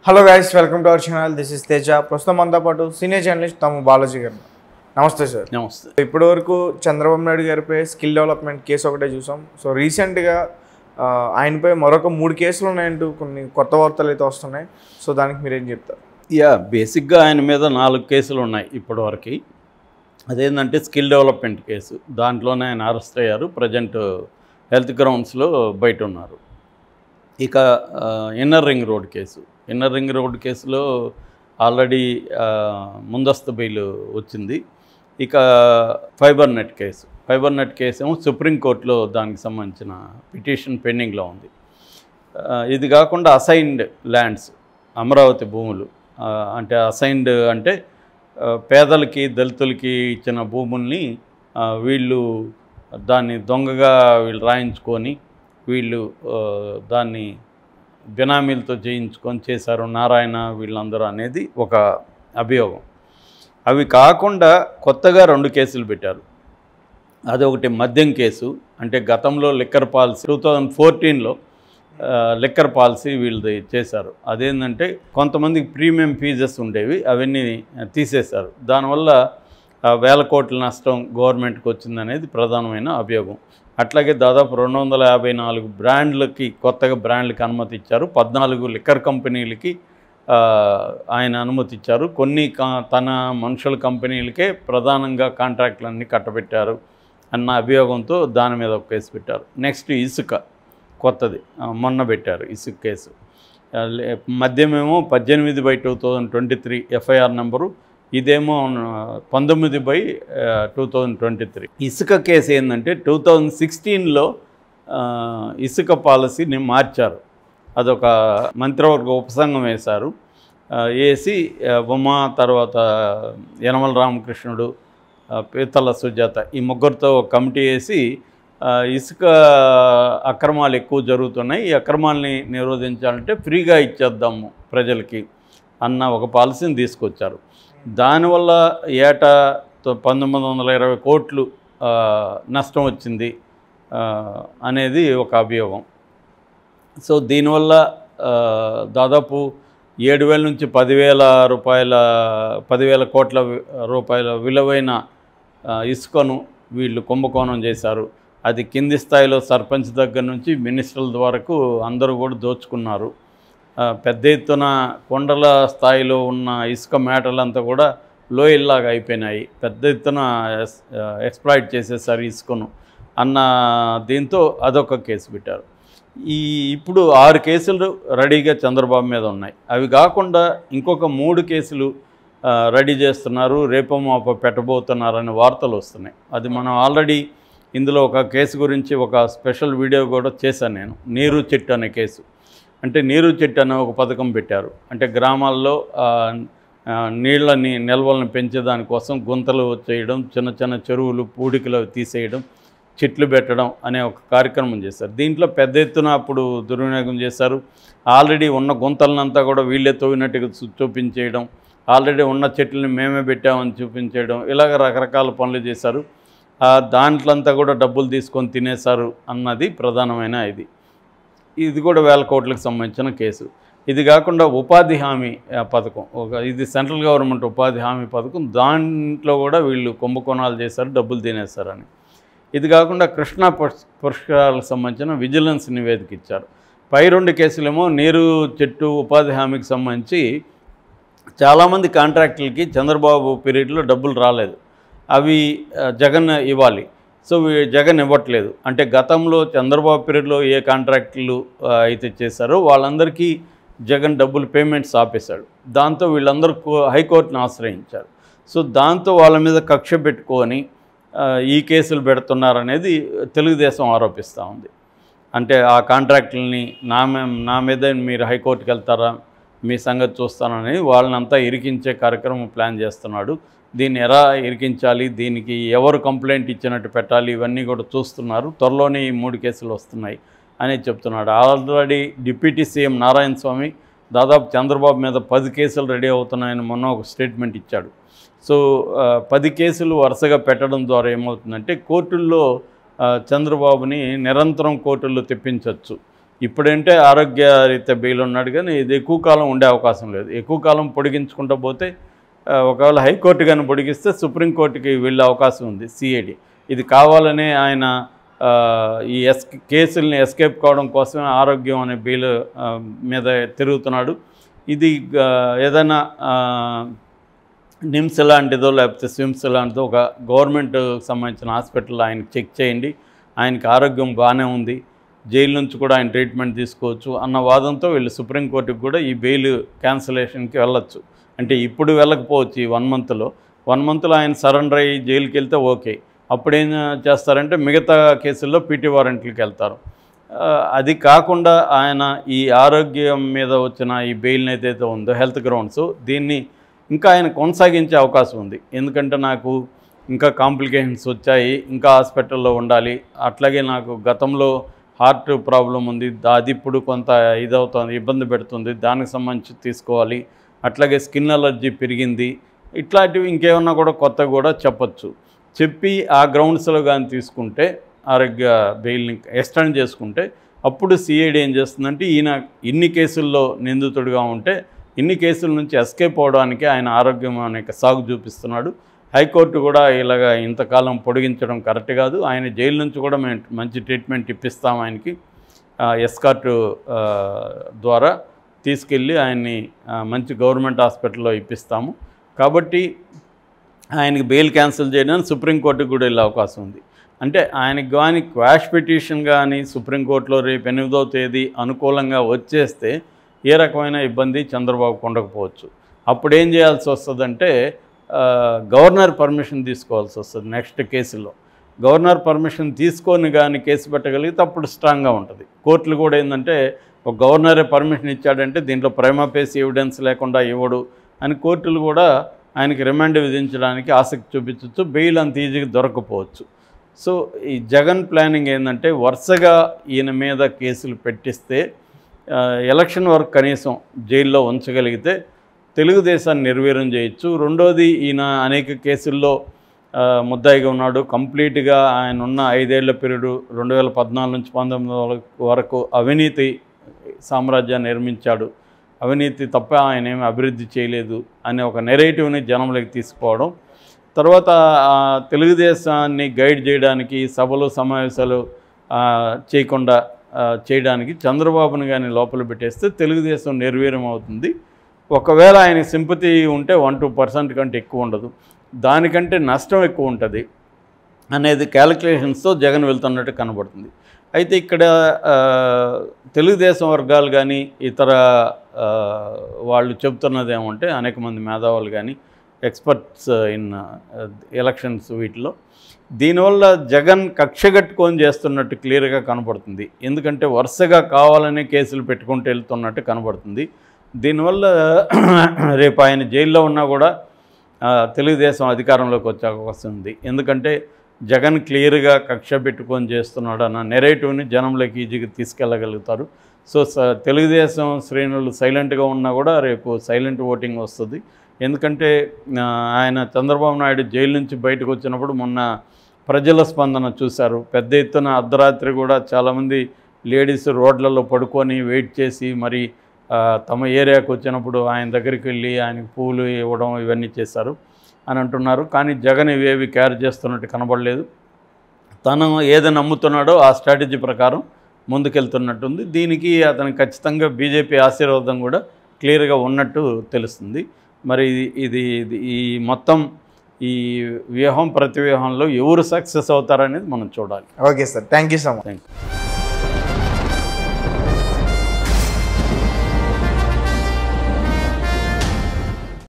hello guys welcome to our channel this is Teja ప్రస్తుతం మనతో పాటు సీనియర్ జర్నలిస్ట్ తమ బాలాజీ గారు నమస్తే సార్ నమస్తే ఇప్పటి వరకు చంద్రబాబు నాయుడు గారిపై స్కిల్ డెవలప్మెంట్ కేసు ఒకటే చూసాం సో రీసెంట్గా ఆ, ఆయనపై మరొక మూడు కేసులు ఉన్నాయంటూ కొన్ని కొత్త వార్తలు అయితే వస్తున్నాయి సో దానికి మీరేం చెప్తారు యా బేసిక్గా ఆయన మీద నాలుగు కేసులు ఉన్నాయి ఇప్పటివరకు అదేంటంటే స్కిల్ డెవలప్మెంట్ కేసు దాంట్లోనే ఆయన అరెస్ట్ అయ్యారు ప్రజెంట్ హెల్త్ గ్రౌండ్స్లో బయట ఉన్నారు ఇక ఆ, inner ring road case inner ring road కేసులో ఆల్రెడీ ఆ, ముందస్తు బెయిల్ వచ్చింది ఇక fibre net case fibre net case ఏమో సుప్రీంకోర్టులో దానికి సంబంధించిన పిటిషన్ పెండింగ్లో ఉంది ఆ, ఇది కాకుండా అసైన్డ్ ల్యాండ్స్ అమరావతి భూములు ఆ, అంటే అసైన్డ్ అంటే ఆ, పేదలకి దళితులకి ఇచ్చిన భూముల్ని ఆ, వీళ్ళు దాన్ని దొంగగా వీళ్ళు రాయించుకొని వీళ్ళు ఆ, దాన్ని బినామీలతో చేయించుకొని చేశారు నారాయణ వీళ్ళందరూ అనేది ఒక అభియోగం అవి కాకుండా కొత్తగా రెండు కేసులు పెట్టారు అదొకటి మద్యం కేసు అంటే గతంలో లిక్కర్ పాలసీ టూ థౌజండ్ ఫోర్టీన్లో లిక్కర్ పాలసీ వీళ్ళది చేశారు అదేంటంటే కొంతమందికి ప్రీమియం ఫీజెస్ ఉండేవి అవన్నీ తీసేశారు దానివల్ల ఆ, వేల కోట్ల నష్టం గవర్నమెంట్కి వచ్చిందనేది ప్రధానమైన అభియోగం అట్లాగే దాదాపు రెండు వందల యాభై నాలుగు బ్రాండ్లకి కొత్తగా బ్రాండ్లకి అనుమతి ఇచ్చారు పద్నాలుగు లిక్కర్ కంపెనీలకి ఆ, ఆయన అనుమతి ఇచ్చారు కొన్ని కా- తన మనుషుల కంపెనీలకే ప్రధానంగా కాంట్రాక్టులన్నీ కట్టబెట్టారు అన్న అభియోగంతో దాని మీద ఒక కేసు పెట్టారు నెక్స్ట్ ఇసుక కొత్తది ఆ, మొన్న పెట్టారు ఇసుక కేసు ఆ, లే- మద్యమేమో పద్దెనిమిది by two thousand twenty three FIR number ఇదేమో ఆ, పంతొమ్మిది by two thousand twenty three ఇసుక కేసు ఏంటంటే టూ థౌజండ్ సిక్స్టీన్లో ఇసుక పాలసీని మార్చారు అదొక మంత్రివర్గ ఉపసంఘం వేశారు ఆ, వేసి ఆ, ఉమా తర్వాత యనమల రామకృష్ణుడు ఆ, పీతల సుజాత ఈ ముగ్గురితో ఒక కమిటీ వేసి ఆ, ఇసుక అక్రమాలు ఎక్కువ జరుగుతున్నాయి ఈ అక్రమాలని నిరోధించాలంటే ఫ్రీగా ఇచ్చేద్దాము ప్రజలకి అన్న ఒక పాలసీని తీసుకొచ్చారు దానివల్ల ఏటా తొ- పంతొమ్మిది వందల ఇరవై కోట్లు ఆ, నష్టం వచ్చింది ఆ, అనేది ఒక అభియోగం సో దీనివల్ల ఆ, దాదాపు ఏడు వేల నుంచి పదివేల రూపాయల పదివేల కోట్ల వి- రూపాయల విలువైన ఆ, ఇసుకను వీళ్ళు కుంభకోణం చేశారు అది కింది స్థాయిలో సర్పంచ్ దగ్గర నుంచి మినిస్టర్ల వరకు అందరూ కూడా దోచుకున్నారు ఆ, పెద్ద ఎత్తున కొండల స్థాయిలో ఉన్న ఇసుక మేటలంతా కూడా లోయల్లాగా అయిపోయినాయి పెద్ద ఎత్తున ఎస్ ఎక్స్ప్లాయిట్ చేసేసారు ఇసుకను అన్న దీంతో అదొక కేసు పెట్టారు ఈ ఇప్పుడు ఆరు కేసులు రెడీగా చంద్రబాబు మీద ఉన్నాయి అవి కాకుండా ఇంకొక మూడు కేసులు ఆ, రెడీ చేస్తున్నారు రేపో మాపో పెట్టబోతున్నారనే వార్తలు వస్తున్నాయి అది మనం ఆల్రెడీ ఇందులో ఒక కేసు గురించి ఒక స్పెషల్ వీడియో కూడా చేశాను నేను నీరు చెట్టు అనే కేసు అంటే నీరు చెట్టు అనే ఒక పథకం పెట్టారు అంటే గ్రామాల్లో ఆ, ఆ, నీళ్ళని నిల్వలను పెంచేదానికోసం గుంతలు చేయడం చిన్న చిన్న చెరువులు పూడికలు తీసేయడం చెట్లు పెట్టడం అనే ఒక కార్యక్రమం చేశారు దీంట్లో పెద్ద ఎత్తున అప్పుడు దుర్వినియోగం చేశారు ఆల్రెడీ ఉన్న గుంతలనంతా కూడా వీళ్ళే తవ్వినట్టుగా చూ- చూపించేయడం ఆల్రెడీ ఉన్న చెట్లని మేమే పెట్టామని చూపించేయడం ఇలాగ రకరకాల పనులు చేశారు ఆ దాంట్లంతా కూడా డబ్బులు తీసుకొని తినేశారు అన్నది ప్రధానమైన ఇది ఇది కూడా వేల కోట్లకు సంబంధించిన కేసు ఇది కాకుండా ఉపాధి హామీ ఆ, పథకం ఒక ఇది సెంట్రల్ గవర్నమెంట్ ఉపాధి హామీ పథకం దాంట్లో కూడా వీళ్ళు కుంభకోణాలు చేశారు డబ్బులు తినేశారని ఇది కాకుండా కృష్ణా పుష్ పుష్కరాలకు సంబంధించిన విజిలెన్స్ నివేదిక ఇచ్చారు పై రెండు కేసులేమో నీరు చెట్టు ఉపాధి హామీకి సంబంధించి చాలామంది కాంట్రాక్టులకి చంద్రబాబు పీరియడ్లో డబ్బులు రాలేదు అవి ఆ, జగన్ ఇవ్వాలి సో వీ- జగన్ ఇవ్వట్లేదు అంటే గతంలో చంద్రబాబు పీరియడ్లో ఏ కాంట్రాక్టులు ఆ, అయితే చేశారో వాళ్ళందరికీ జగన్ డబ్బులు పేమెంట్స్ ఆపేశాడు దాంతో వీళ్ళందరూ కో- హైకోర్టును ఆశ్రయించారు సో దాంతో వాళ్ళ మీద కక్ష పెట్టుకొని ఆ, ఈ కేసులు పెడుతున్నారనేది తెలుగుదేశం ఆరోపిస్తూ ఉంది అంటే ఆ కాంట్రాక్టులని నా మే- నా మీద మీరు హైకోర్టుకి వెళ్తారా మీ సంగతి చూస్తానని వాళ్ళనంతా ఇరికించే కార్యక్రమం ప్లాన్ చేస్తున్నాడు దీన్ని ఎలా ఇరికించాలి దీనికి ఎవరు కంప్లైంట్ ఇచ్చినట్టు పెట్టాలి ఇవన్నీ కూడా చూస్తున్నారు త్వరలోనే ఈ మూడు కేసులు వస్తున్నాయి అని చెప్తున్నాడు already deputy CM Narayana Swamy దాదాపు చంద్రబాబు మీద పది కేసులు రెడీ అవుతున్నాయని మొన్న ఒక స్టేట్మెంట్ ఇచ్చాడు సో ఆ, పది కేసులు వరుసగా పెట్టడం ద్వారా ఏమవుతుందంటే కోర్టుల్లో ఆ, చంద్రబాబుని నిరంతరం కోర్టుల్లో తెప్పించవచ్చు ఇప్పుడంటే ఆరోగ్య రీత్యా బెయిల్ ఉన్నాడు కానీ ఇది ఎక్కువ కాలం ఉండే అవకాశం లేదు ఎక్కువ కాలం పొడిగించుకుంటూ పోతే ఆ, ఒకవేళ హైకోర్టు కానీ పొడిగిస్తే సుప్రీంకోర్టుకి వెళ్ళే అవకాశం ఉంది సిఐడి ఇది కావాలనే ఆయన ఆ, ఈ ఎస్ కేసుల్ని ఎస్కేప్ కావడం కోసమే ఆరోగ్యం అనే బెయిల్ ఆ, మీద తిరుగుతున్నాడు ఇది ఆ, ఏదైనా ఆ, నిమ్స్ లాంటిదో లేకపోతే స్విమ్స్ లాంటిదో ఒక గవర్నమెంట్ సంబంధించిన హాస్పిటల్ ఆయనకి చెక్ చేయండి ఆయనకి ఆరోగ్యం బాగానే ఉంది జైలు నుంచి కూడా ఆయన ట్రీట్మెంట్ తీసుకోవచ్చు అన్న వాదంతో వీళ్ళు సుప్రీంకోర్టుకి కూడా ఈ బెయిల్ క్యాన్సలేషన్కి వెళ్ళొచ్చు అంటే ఇప్పుడు వెళ్ళకపోవచ్చు ఈ వన్ మంత్లో వన్ మంత్లో ఆయన సరెండర్ అయ్యి జైలుకి వెళ్తే ఓకే అప్పుడు ఏం చేస్తారంటే మిగతా కేసుల్లో పీటీ వారెంట్లకి వెళ్తారు ఆ, అది కాకుండా ఆయన ఈ ఆరోగ్యం మీద వచ్చిన ఈ బెయిల్ని ఏదైతే ఉందో హెల్త్ గ్రౌండ్స్ దీన్ని ఇంకా ఆయన కొనసాగించే అవకాశం ఉంది ఎందుకంటే నాకు ఇంకా కాంప్లికేషన్స్ వచ్చాయి ఇంకా హాస్పిటల్లో ఉండాలి అట్లాగే నాకు గతంలో హార్ట్ ప్రాబ్లం ఉంది దా- అది ఇప్పుడు కొంత ఇదవుతుంది ఇబ్బంది పెడుతుంది దానికి సంబంధించి తీసుకోవాలి అట్లాగే స్కిన్ అలర్జీ పెరిగింది ఇట్లాంటివి ఇంకేమన్నా కూడా కొత్త కూడా చెప్పొచ్చు చెప్పి ఆ గ్రౌండ్స్లో కానీ తీసుకుంటే ఆరోగ్య బెయిల్ని ఎక్స్టెండ్ చేసుకుంటే అప్పుడు సిఐడి ఏం చేస్తుందంటే ఈయన ఇన్ని కేసుల్లో నిందితుడిగా ఉంటే ఇన్ని కేసుల నుంచి ఎస్కేప్ అవడానికి ఆయన ఆరోగ్యం అనేక సాగు చూపిస్తున్నాడు హైకోర్టు కూడా ఇలాగ ఇంతకాలం పొడిగించడం కరెక్ట్ కాదు ఆయన జైలు నుంచి కూడా మేము మంచి ట్రీట్మెంట్ ఇప్పిస్తాం ఆయనకి ఆ, ఎస్కార్ట్ ఆ, ద్వారా తీసుకెళ్ళి ఆయన్ని ఆ, మంచి గవర్నమెంట్ హాస్పిటల్లో ఇప్పిస్తాము కాబట్టి ఆయనకి బెయిల్ క్యాన్సిల్ చేయడానికి సుప్రీంకోర్టుకు కూడా వెళ్ళే అవకాశం ఉంది అంటే ఆయనకి కానీ క్వాష్ పిటిషన్ కానీ సుప్రీంకోర్టులో రేపు ఎనిమిదవ తేదీ అనుకూలంగా వచ్చేస్తే ఏ రకమైన ఇబ్బంది చంద్రబాబుకు ఉండకపోవచ్చు అప్పుడు ఏం చేయాల్సి వస్తుందంటే ఆ, గవర్నర్ పర్మిషన్ తీసుకోవాల్సి వస్తుంది నెక్స్ట్ కేసులో గవర్నర్ పర్మిషన్ తీసుకొని కానీ కేసు పెట్టగలిగితే అప్పుడు స్ట్రాంగ్గా ఉంటుంది కోర్టులు కూడా ఏంటంటే ఒక గవర్నరే పర్మిషన్ ఇచ్చాడంటే దీంట్లో ప్రైమా పేసి ఎవిడెన్స్ లేకుండా ఇవ్వడు అని కోర్టులు కూడా ఆయనకి రిమాండ్ విధించడానికి ఆసక్తి చూపించవచ్చు బెయిల్ అంత ఈజీగా దొరకపోవచ్చు సో ఈ జగన్ ప్లానింగ్ ఏంటంటే వరుసగా ఈయన మీద కేసులు పెట్టిస్తే ఆ, ఎలక్షన్ వరకు కనీసం జైల్లో ఉంచగలిగితే తెలుగుదేశాన్ని నిర్వీర్యం చేయొచ్చు రెండోది ఈయన అనేక కేసుల్లో ఆ, ముద్దాయిగా ఉన్నాడు కంప్లీట్గా ఆయన ఉన్న ఐదేళ్ల పీరియడ్ రెండు వేల పద్నాలుగు నుంచి పంతొమ్మిది వరకు అవినీతి సామ్రాజ్యాన్ని నిర్మించాడు అవినీతి తప్ప ఆయన ఏమి అభివృద్ధి చేయలేదు అనే ఒక నెరేటివ్ని జనంలోకి తీసుకుపోవడం తర్వాత ఆ, తెలుగుదేశాన్ని గైడ్ చేయడానికి సభలు సమావేశాలు ఆ, చేయకుండా ఆ, చేయడానికి చంద్రబాబును కానీ లోపల పెట్టేస్తే తెలుగుదేశం నిర్వీర్యం అవుతుంది ఒకవేళ ఆయన సింపతి ఉంటే వన్ టూ పర్సెంట్ కంటే ఎక్కువ ఉండదు దానికంటే నష్టం ఎక్కువ ఉంటుంది అనేది క్యాలిక్యులేషన్స్తో జగన్ వెళ్తున్నట్టు కనబడుతుంది అయితే ఇక్కడ ఆ, తెలుగుదేశం వర్గాలు కానీ ఇతర ఆ, వాళ్ళు చెప్తున్నది ఏమంటే అనేక మంది మేధావులు కానీ ఎక్స్పర్ట్స్ ఇన్ ఎలక్షన్స్ వీటిలో దీనివల్ల జగన్ కక్షగట్టుకొని చేస్తున్నట్టు క్లియర్గా కనబడుతుంది ఎందుకంటే వరుసగా కావాలనే కేసులు పెట్టుకుంటూ వెళ్తున్నట్టు కనబడుతుంది దీనివల్ల రేపు ఆయన జైల్లో ఉన్నా కూడా ఆ, తెలుగుదేశం అధికారంలోకి వచ్చే అవకాశం ఉంది ఎందుకంటే జగన్ క్లియర్గా కక్ష పెట్టుకొని చేస్తున్నాడు అన్న నెరేటివ్ని జనంలోకి ఈజీగా తీసుకెళ్ళగలుగుతారు సో స- తెలుగుదేశం శ్రేణులు సైలెంట్గా ఉన్నా కూడా రేపు సైలెంట్ ఓటింగ్ వస్తుంది ఎందుకంటే ఆ, ఆయన చంద్రబాబు నాయుడు జైలు నుంచి బయటకు వచ్చినప్పుడు మొన్న ప్రజల స్పందన చూశారు పెద్ద ఎత్తున అర్ధరాత్రి కూడా చాలామంది లేడీస్ రోడ్లలో పడుకొని వెయిట్ చేసి మరి ఆ, తమ ఏరియాకు వచ్చినప్పుడు ఆయన దగ్గరికి వెళ్ళి ఆయనకు పూలు ఇవ్వడం ఇవన్నీ చేశారు అని అంటున్నారు కానీ జగన్ ఇవేవి క్యార్ చేస్తున్నట్టు కనబడలేదు తను ఏది నమ్ముతున్నాడో ఆ స్ట్రాటజీ ప్రకారం ముందుకెళ్తున్నట్టుంది దీనికి అతనికి ఖచ్చితంగా బీజేపీ ఆశీర్వాదం కూడా క్లియర్గా ఉన్నట్టు తెలుస్తుంది మరి ఇది ఇది ఇది- ఈ మొత్తం ఈ వ్యూహం ప్రతి వ్యూహంలో ఎవరు సక్సెస్ అవుతారనేది మనం చూడాలి okay sir thank you so much thank you